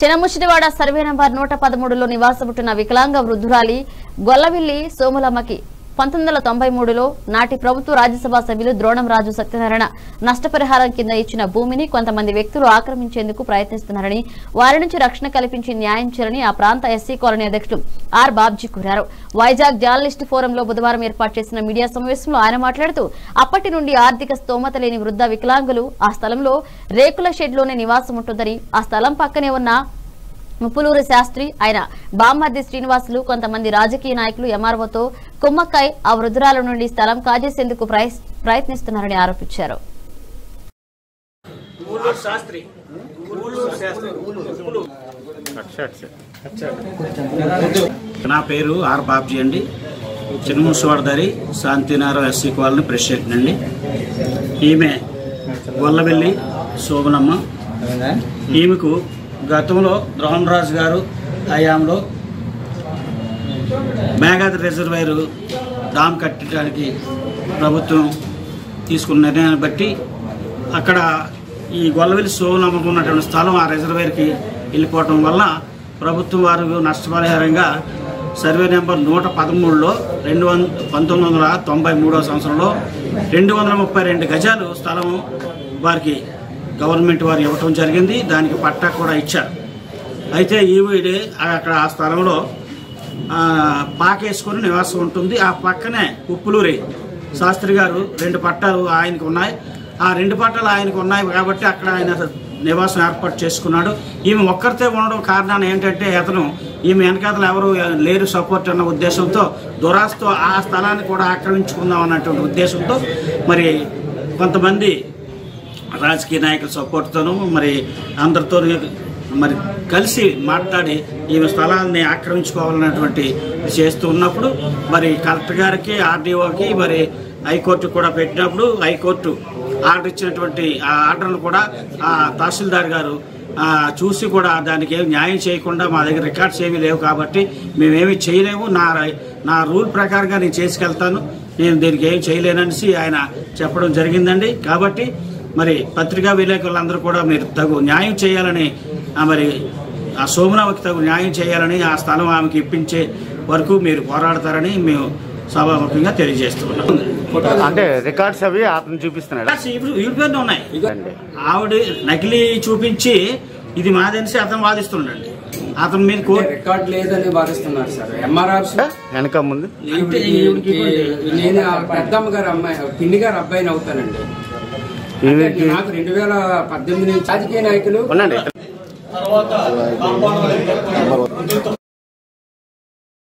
చినముషిటివాడ survey number నూట పదమూడులో నివాసముంటున్న వికలాంగ వృద్ధురాలి గొల్లవిల్లి సోములమ్మకి పంతొమ్మిది వందల తొంభై మూడులో నాటి ప్రభుత్వ రాజ్యసభ సభ్యులు ద్రోణం రాజు సత్యనారాయణ నష్టపరిహారం కింద ఇచ్చిన భూమిని కొంతమంది వ్యక్తులు ఆక్రమించేందుకు ప్రయత్నిస్తున్నారని వారి నుంచి రక్షణ కల్పించి న్యాయం చేయాలని ఆ ప్రాంత ఎస్సీ కాలనీ అధ్యక్షుడు ఆర్ బాబ్జీ కోరారు వైజాగ్ జర్నలిస్ట్ ఫోరంలో బుధవారం ఏర్పాటు చేసిన మీడియా సమావేశంలో ఆయన మాట్లాడుతూ అప్పటి నుండి ఆర్థిక స్తోమత లేని వృద్ధ వికలాంగులు ఆ స్థలంలో రేకుల షెడ్లోనే నివాసం ఉంటుందని ఆ స్థలం పక్కనే ఉన్న ముప్పులూరు శాస్త్రి ఆయన బామ్మర్ది శ్రీనివాసులు కొంతమంది రాజకీయ నాయకులు ఎంఆర్ఓతో కుమ్మక్కై ఆ వృద్ధురాల నుండి స్థలం కాజేసేందుకు ప్రయస్- ప్రయత్నిస్తున్నారని ఆరోపించారు ఊళ్ళూరు శాస్త్రి ఊళ్ళూరు శాస్త్రి నా పేరు ఆర్ బాబ్జీ అండి చిన్నముసవాడదారి శాంతినగరం ఎస్సీ కాలనీ ప్రెసిడెంట్ అండి ఈమె గొల్లవెల్లి శోభనమ్మ ఈమెకు గతంలో రాజు గారు హయాంలో మేఘాది రిజర్వాయర్ డామ్ కట్టడానికి ప్రభుత్వం తీసుకున్న నిర్ణయాన్ని బట్టి అక్కడ ఈ గొల్లవెల్లి సోనమ్మకు ఉన్నటువంటి స్థలం ఆ రిజర్వాయర్కి వెళ్ళిపోవటం వల్ల ప్రభుత్వం వారు నష్టపరిహారంగా సర్వే నెంబర్ నూట పదమూడులో రెండు వంద పంతొమ్మిది వందల తొంభై మూడో సంవత్సరంలో రెండు వందల ముప్పై రెండు గజాలు స్థలం వారికి గవర్నమెంట్ వారు ఇవ్వటం జరిగింది దానికి పట్టా కూడా ఇచ్చారు అయితే ఈవిడే అక్కడ ఆ స్థలంలో ఆ, పాకేసుకొని నివాసం ఉంటుంది ఆ పక్కనే ఉప్పులూరి శాస్త్రి గారు రెండు పట్టాలు ఆయనకు ఉన్నాయి ఆ రెండు పట్టాలు ఆయనకు ఉన్నాయి కాబట్టి అక్కడ ఆయన నివాసం ఏర్పాటు చేసుకున్నాడు ఈమె ఒక్కరితే ఉండడం కారణాన్ని ఏంటంటే అతను ఈమె వెనకాతలు ఎవరు లేరు సపోర్ట్ అన్న ఉద్దేశంతో దురాస్తో ఆ స్థలాన్ని కూడా ఆక్రమించుకుందాం అన్నటువంటి ఉద్దేశంతో మరి కొంతమంది రాజకీయ నాయకుల సపోర్ట్తోనూ మరి అందరితో మరి కలిసి మాట్లాడి ఈమె స్థలాన్ని ఆక్రమించుకోవాలన్నటువంటి చేస్తూ ఉన్నప్పుడు మరి కలెక్టర్ గారికి ఆర్డీఓకి మరి హైకోర్టు కూడా పెట్టినప్పుడు హైకోర్టు ఆర్డర్ ఇచ్చినటువంటి ఆ ఆర్డర్ను కూడా ఆ తహసీల్దార్ గారు ఆ, చూసి కూడా దానికి ఏం న్యాయం చేయకుండా మా దగ్గర రికార్డ్స్ ఏమీ లేవు కాబట్టి మేమేమి చేయలేము నా నా రూల్ ప్రకారంగా నేను చేసుకెళ్తాను నేను దీనికి ఏం చేయలేననేసి ఆయన చెప్పడం జరిగిందండి కాబట్టి మరి పత్రికా విలేకరులందరూ కూడా మీరు తగు న్యాయం చేయాలని ఆ, మరి ఆ సోమనామకి తగు న్యాయం చేయాలని ఆ స్థలం ఆమెకి ఇప్పించే వరకు మీరు పోరాడతారని మేము సభాముఖంగా తెలియజేస్తున్నాం అంటే రికార్డ్స్ అవి అతను చూపిస్తున్నాడు యూపీఎన్ ఉన్నాయి ఆవిడ నకిలీ చూపించి ఇది మాదనిసి అతను వాదిస్తుండండి అతని మీద కోర్టు రికార్డ్ లేదని వాదిస్తున్నారు సార్ ఎంఆర్ ఆఫీస్ వెనక ముందు అంటే ఈవిడికి ఇవ్వండి. నేను ఆ పెద్దమ్మ గారు అమ్మాయి పిన్ని గారు అబ్బాయిని అవుతానండి ఈవిడికి నాకు రెండు వేల పద్దెనిమిది నుంచి రాజకీయ నాయకులు ఉండండి